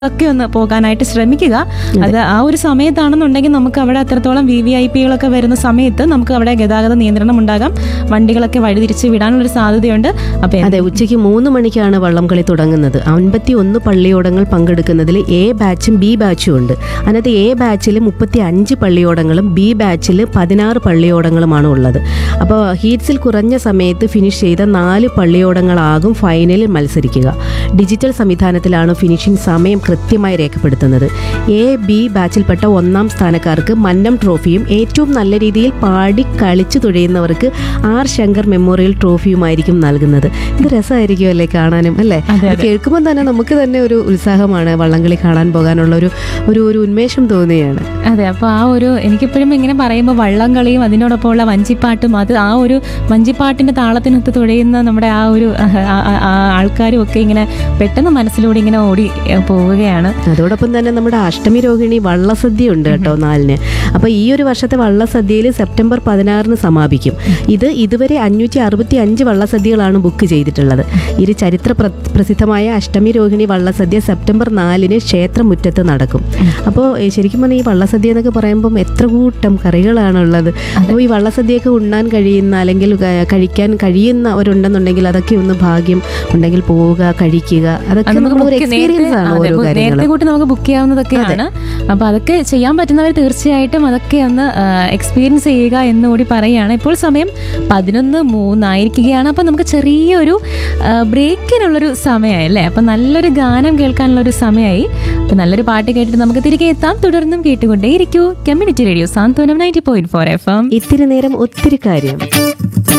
ഒക്കെ ഒന്ന് പോകാനായിട്ട് ശ്രമിക്കുക അത് ആ ഒരു സമയത്താണെന്നുണ്ടെങ്കിൽ നമുക്ക് അവിടെ അത്രത്തോളം വി വി ഐ പികളൊക്കെ വരുന്ന സമയത്ത് നമുക്ക് അവിടെ ഗതാഗത നിയന്ത്രണം ഉണ്ടാകാം വണ്ടികളൊക്കെ വഴിതിരിച്ച് വിടാനുള്ളൊരു സാധ്യതയുണ്ട് അപ്പൊ അതെ ഉച്ചയ്ക്ക് മൂന്ന് മണിക്കാണ് വള്ളംകളി തുടങ്ങുന്നത് അൻപത്തി ഒന്ന് പള്ളിയോടങ്ങൾ പങ്കെടുക്കുന്നതിൽ എ ബാച്ചും ബി ബാച്ചും ഉണ്ട് അതിനകത്ത് എ ബാച്ചിൽ മുപ്പത്തി അഞ്ച് പള്ളിയോടങ്ങളും ബി ബാച്ചിൽ പതിനാറ് പള്ളിയോടങ്ങളുമാണ് ഉള്ളത് അപ്പോൾ ഹീറ്റ്സിൽ കുറഞ്ഞ സമയത്ത് ഫിനിഷ് ചെയ്ത നാല് പള്ളിയോടങ്ങളാകും ഫൈനലിൽ മത്സരിക്കുക ഡിജിറ്റൽ സംവിധാനത്തിലാണ് ഫിനിഷിംഗ് സമയം കൃത്യമായി രേഖപ്പെടുത്തുന്നത് എ ബി ബാച്ചിൽപ്പെട്ട ഒന്നാം സ്ഥാനക്കാർക്ക് മന്നം ട്രോഫിയും ഏറ്റവും നല്ല രീതിയിൽ പാടി കളിച്ചു തുഴയുന്നവർക്ക് ആർ ശങ്കർ മെമ്മോറിയൽ ട്രോഫിയുമായിരിക്കും നൽകുന്നത് ഇത് രസമായിരിക്കും അല്ലേ കാണാനും അല്ലേ അതെ, അത് കേൾക്കുമ്പോൾ തന്നെ നമുക്ക് തന്നെ ഒരു ഉത്സാഹമാണ് വള്ളംകളി കാണാൻ പോകാനുള്ള ഒരു ഒരു ഒരു ഉന്മേഷം തോന്നുകയാണ് അതെ അപ്പോൾ ആ ഒരു എനിക്കിപ്പോഴും ഇങ്ങനെ പറയുമ്പോൾ വള്ളം കളിയും അതിനോടൊപ്പമുള്ള വഞ്ചിപ്പാട്ടും അത് ആ ഒരു വഞ്ചിപ്പാട്ടിന്റെ താളത്തിനൊത്ത് തുഴയുന്ന നമ്മുടെ ആ ഒരു ആ- ആ- ആ ആൾക്കാരും ഒക്കെ ഇങ്ങനെ പെട്ടെന്ന് മനസ്സിലൂടെ ഇങ്ങനെ ഓടി ഏ, പോവുകയാണ് അതോടൊപ്പം തന്നെ നമ്മുടെ അഷ്ടമി രോഹിണി വള്ളസദ്യ ഉണ്ട് കേട്ടോ നാലിന് അപ്പോൾ ഈ ഒരു വർഷത്തെ വള്ളസദ്യയിൽ സെപ്റ്റംബർ പതിനാറിന് സമാപിക്കും ഇത് ഇതുവരെ അഞ്ഞൂറ്റി അറുപത്തി അഞ്ച് വള്ളസദ്യകളാണ് ബുക്ക് ചെയ്തിട്ടുള്ളത് ഇത് ചരിത്ര പ്ര- പ്രസിദ്ധമായ അഷ്ടമി രോഹിണി വള്ളസദ്യ സെപ്റ്റംബർ നാലിന് ക്ഷേത്രമുറ്റത്ത് നടക്കും അപ്പോൾ ഏ, ശരിക്കും പറഞ്ഞാൽ ഈ വള്ളസദ്യ എന്നൊക്കെ പറയുമ്പം എത്ര കൂട്ടം കറികളാണുള്ളത് അപ്പോൾ ഈ വള്ളസദ്യയൊക്കെ ഉണ്ണാൻ കഴിയുന്ന അല്ലെങ്കിൽ ക- കഴിക്കാൻ കഴിയുന്നവരുണ്ടെന്നുണ്ടെങ്കിൽ അതൊക്കെ ഒന്ന് ഭാഗ്യം ഉണ്ടെങ്കിൽ പോവുക കഴിക്കുക അതൊക്കെ അത് നമുക്ക് നമ്മളൊരു book എക്സ്പീരിയൻസ് നേരത്തെ- ആണ് അതെ, ഓരോ book നേരത്തെ കാര്യങ്ങളും കൂട്ടി നമുക്ക് ബുക്ക് ചെയ്യാവുന്നതൊക്കെയാണ് അപ്പൊ അതൊക്കെ ചെയ്യാൻ പറ്റുന്നവർ തീർച്ചയായിട്ടും അതൊക്കെ ഒന്ന് എക്സ്പീരിയൻസ് ചെയ്യുക എന്നുകൂടി പറയുകയാണ് ഇപ്പോൾ സമയം പതിനൊന്ന് മൂന്നായിരിക്കുകയാണ് അപ്പൊ നമുക്ക് ചെറിയൊരു ആ, ബ്രേക്കിനുള്ളൊരു സമയമായി അല്ലേ അപ്പൊ നല്ലൊരു ഗാനം കേൾക്കാനുള്ള ഒരു സമയമായി അപ്പൊ നല്ലൊരു പാട്ട് കേട്ടിട്ട് നമുക്ക് തിരികെ എത്താം തുടർന്നും കേട്ടുകൊണ്ടേയിരിക്കൂ community radio Santhwanam ninety point four F M ഇത്തിരി നേരം ഒത്തിരി കാര്യം